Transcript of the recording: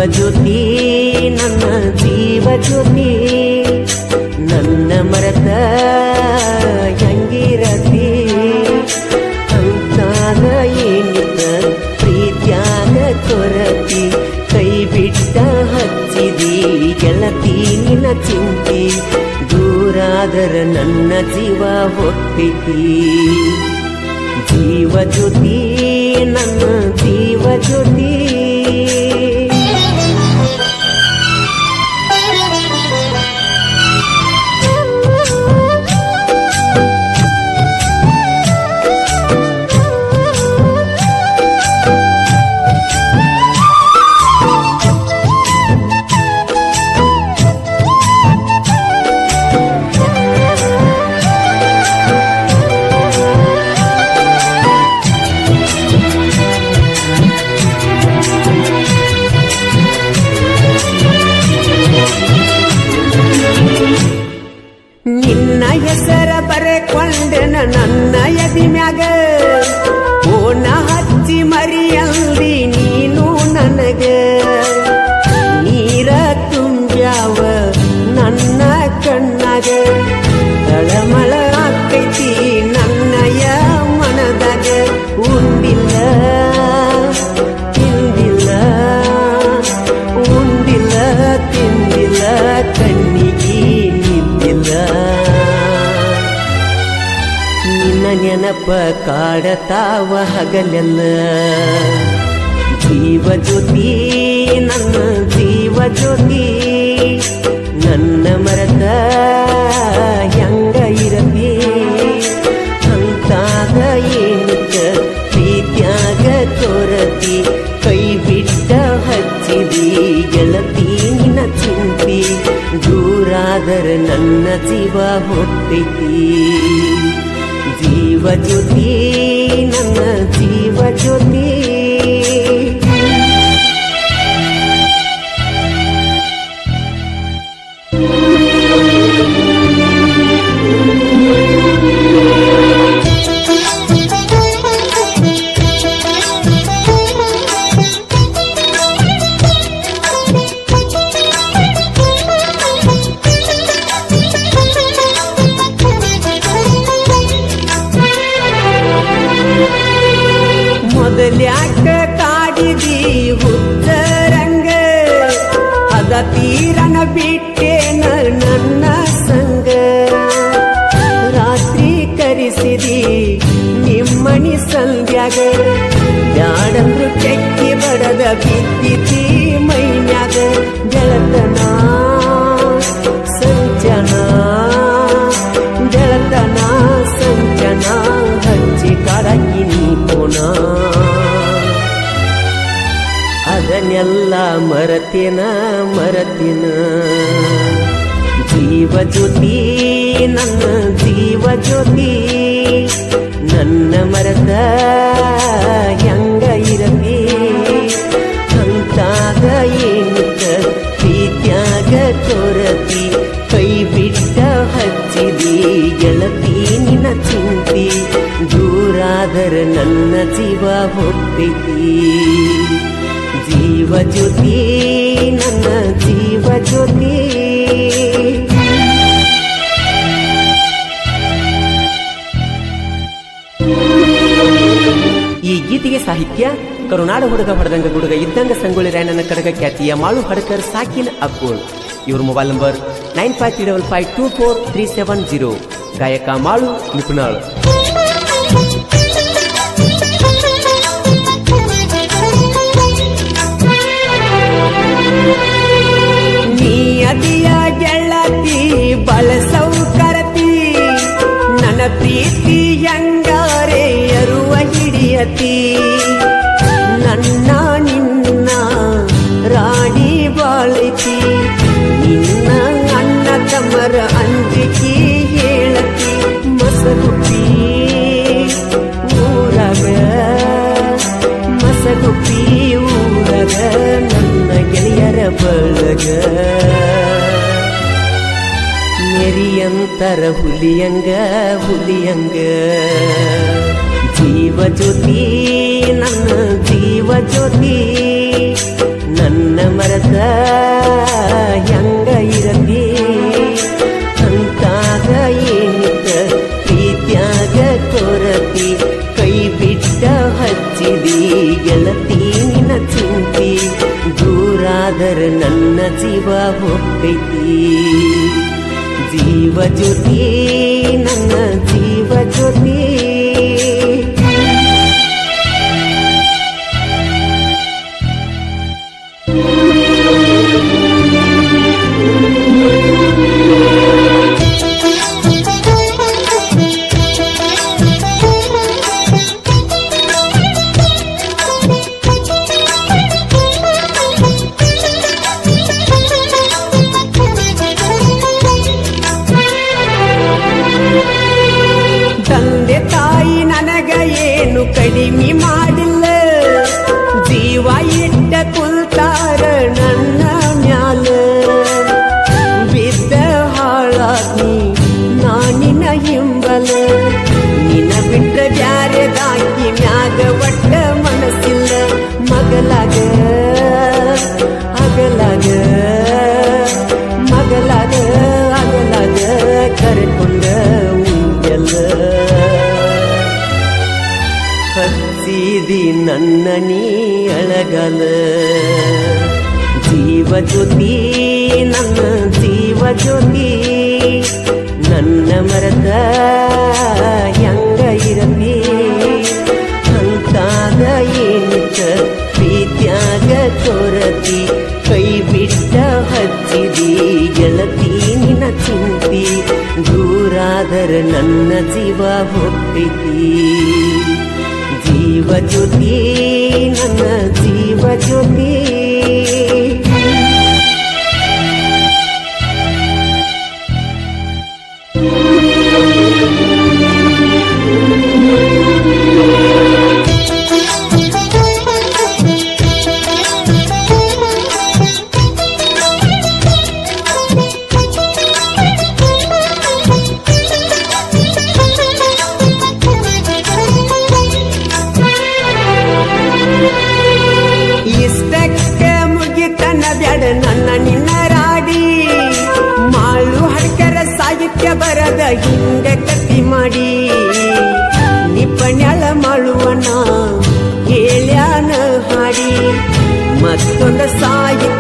ಜ್ಯೋತಿ ನನ್ನ ಜೀವ ಜ್ಯೋತಿ ನನ್ನ ಮರತ ಹೆಂಗಿರತಿ ಅಂತಾದ ಏನಿದ್ದ ಪ್ರೀತ್ಯಾಗ ಕೊರತಿ ಕೈ ಬಿಟ್ಟ ಹಚ್ಚಿದಿ ಗೆಳತಿ ನಿನ್ನ ಚಿಂತಿ ದೂರಾದರ ನನ್ನ ಜೀವ ಹೊತ್ತಿತಿ ಜೀವ ಜ್ಯೋತಿ ನನ್ನ ಜೀವ ಜ್ಯೋತಿ ನಿನ್ನ ಹೆಸರ ಬರೆಕೊಂಡೆನ ನನ್ನ ಎದಿ ಮ್ಯಾಗ ಓನ ಹಚ್ಚಿ ಮರಿಯಲ್ದಿ ನೀನು ನನಗ ನೀರ ತುಂಬ್ಯಾವ ನನ್ನ ಕಣ್ಣಾಗ ತಳಮಳ ಆಕೈತಿ ನನ್ನಯ ಮನದಾಗ ಉಂಡಿಲ್ಲ ತಿಂದಿಲ್ಲ ಉಂಡಿಲ್ಲ ತಿಂದಿಲ್ಲ ಕಣ್ಣಿಗೆ ನಿಂತಿಲ್ಲ ನಿನ್ನ ನೆನಪ ಕಾಡತಾವ ಹಗಲೆಲ್ಲ ಜೀವ ಜ್ಯೋತಿ ನನ್ನ ಜೀವ ಜ್ಯೋತಿ ನನ್ನ ಮರದ ಹೆಂಗ ಇರತಿ ಅಂತಾದ ಏನಿದ್ದ ಪ್ರೀತ್ಯಾಗ ಕೊರತಿ ಕೈ ಬಿಟ್ಟ ಹಚ್ಚಿದಿ ಗೆಳತಿ ನಿನ್ನ ಚಿಂತಿ ದೂರಾದರ ನನ್ನ ಜೀವ ಹೊತ್ತೈತಿ ಜೀವ ಜ್ಯೋತಿ ನನ್ನ ಜೀವ ಜ್ಯೋತಿ ಮೊದಲ್ಯಾಕ ಕಾಡಿದಿ ಹುತ್ತರಂಗ ಅದ ತೀರನ ಬಿಟ್ಟೇನ ನನ್ನ ಸಂಗ ರಾತ್ರಿ ಕರೆಸಿದಿ ನಿಮ್ಮಣಿ ಸಂಧ್ಯಾಗ ಬ್ಯಾಡಂದ್ರು ಕೆಕ್ಕಿ ಬಡದ ಬಿದ್ದಿತಿ ಮೈನ್ಯಾಗ ಗೆಳತನ ಸಂಚನ ಗೆಳತನ ಸಂಚನ ಹಚ್ಚಿ ಕಾಡಕ್ಕಿ ನೀ ಪುನ ಅದನ್ನೆಲ್ಲ ಮರತಿನ ಮರತಿನ ಜೀವ ಜ್ಯೋತಿ ನನ್ನ ಜೀವ ಜ್ಯೋತಿ ನನ್ನ ಮರದ ಹೆಂಗ ಇರತಿ ಅಂತಾದ ಏನಿದ್ದ ಪ್ರೀತ್ಯಾಗ ಕೊರತಿ ಕೈ ಬಿಟ್ಟ ಹಚ್ಚಿದಿ ಗೆಳತಿ ನಿನ್ನ ಚಿಂತಿ ದೂರಾದರ ನನ್ನ ಜೀವ ಹೊತ್ತೈತಿ ಜೀವ ಜ್ಯೋತಿ ನನ್ನ ಜೀವ ಜ್ಯೋತಿ ಈ ಗೀತೆಗೆ ಸಾಹಿತ್ಯ ಕರುನಾಡ ಹುಡುಗ ಹೊಡೆದಂಗ ಗುಡುಗ ಇದ್ದಂಗ ಸಂಗೊಳ್ಳಿ ರಾಯಣ್ಣನ ಕಡಗ ಖ್ಯಾತಿಯ ಮಾಳು ಹಡಕರ್ ಸಾಕಿನ್ ಅಕ್ಕೋಳ್ ಇವ್ರ mobile number nine five three double five two four three seven zero ಗಾಯಕ ಮಾಳು ನಿಪುಣಾಳ್ ನೀ ಅದಿಯ ಗೆಳತಿ ಬಳಸೌ ಕರತಿ ನನ್ನ ಪ್ರೀತಿ ಹೆಂಗಾರೆ ಅರುವ ಹಿಡಿಯತಿ ನನ್ನ ನಿನ್ನ ರಾಣಿ ಬಾಳತಿ ನಿನ್ನ ಅಣ್ಣ ತಮ್ಮರ ಅಂಜಿಕೆ ಹೇಳತಿ ಮಸಗುಪ್ಪಿ ಊರಗ ಮಸಗುಪ್ಪಿ ಊರಗ ನನ್ನ ಗೆಳೆಯರ ಬಳಗ ನೆರಿಯಂತರ ಹುಲಿಯಂಗ ಹುಲಿಯಂಗ ಜೀವ ಜ್ಯೋತಿ ನನ್ನ ಜೀವ ಜ್ಯೋತಿ ನನ್ನ ಮರದ ಕೊರತಿ ಕೈ ಬಿಟ್ಟ ಹಚ್ಚಿದಿ ಗೆಳತಿ ನಿನ್ನ ಚಿಂತಿ ದೂರಾದರ ನನ್ನ ಜೀವ ಹೋಗ್ತೈತಿ ಜೀವ ಜ್ಯೋತಿ ನನ್ನ ಜೀವ ಜ್ಯೋತಿ ತಂದೆ ತಾಯಿ ನನಗ ಏನು ಕಡಿಮೆ ಮಾಡಿಲ್ಲ ಜೀವ ಇಟ್ಟ ಕುಲ್ತಾರ ನನ್ನ ಮ್ಯಾಲ ಬಿದ್ದ ಹಾಳಾಗಿ ನಾನಿನ ಹಿಂಬಲ ನಿನ್ನ ಬಿಟ್ಟ ಬ್ಯಾರೆದಾಗಿ ಮ್ಯಾಗ ಒಟ್ಟ ಮನಸ್ಸಿಲ್ಲ ಮಗಲಾಗ ಅಗಲಾಗ ಮಗಲಾಗ ಅಗಲಾಗ ಕರೆಕೊಂಡ ಉಂಗೆಲ್ಲ ಹಚ್ಚಿದಿ ನನ್ನ ನೀ ಅಳಗಲ ಜೀವ ಜ್ಯೋತಿ ನನ್ನ ಜೀವ ಜ್ಯೋತಿ ನನ್ನ ಮರದ ಹೆಂಗ ಇರತಿ ಅಂತಾಗ ಏನಿತ್ತ ಪ್ರೀತ್ಯಾಗ ಕೊರತಿ ಕೈ ಬಿಟ್ಟ ಹಚ್ಚಿದಿ ಗೆಳತಿ ನಿನ್ನ ಚಿಂತಿ ದೂರಾದರ ನನ್ನ ಜೀವ ಹೋಗ್ತೈತಿ ಜೀವ ಜ್ಯೋತಿ ನನ್ನ ಜೀವ ಜ್ಯೋತಿ ಇಷ್ಟಕ್ಕ ಮುಗಿತನ ಬ್ಯಾಡ ನನ್ನ ನಿನ್ನ ರಾಡಿ ಮಾಳು ಹಡ್ಕರ ಸಾಹಿತ್ಯ ಬರದ ಹಿಂಗ ಕಟ್ಟಿ ಮಾಡಿ ನಿಪಣ್ಯಾಳ ಮಾಡುವನ ಹೇಳ್ಯಾನ ಹಾಡಿ ಮತ್ತೊಂದ ಸಾಹಿತ್ಯ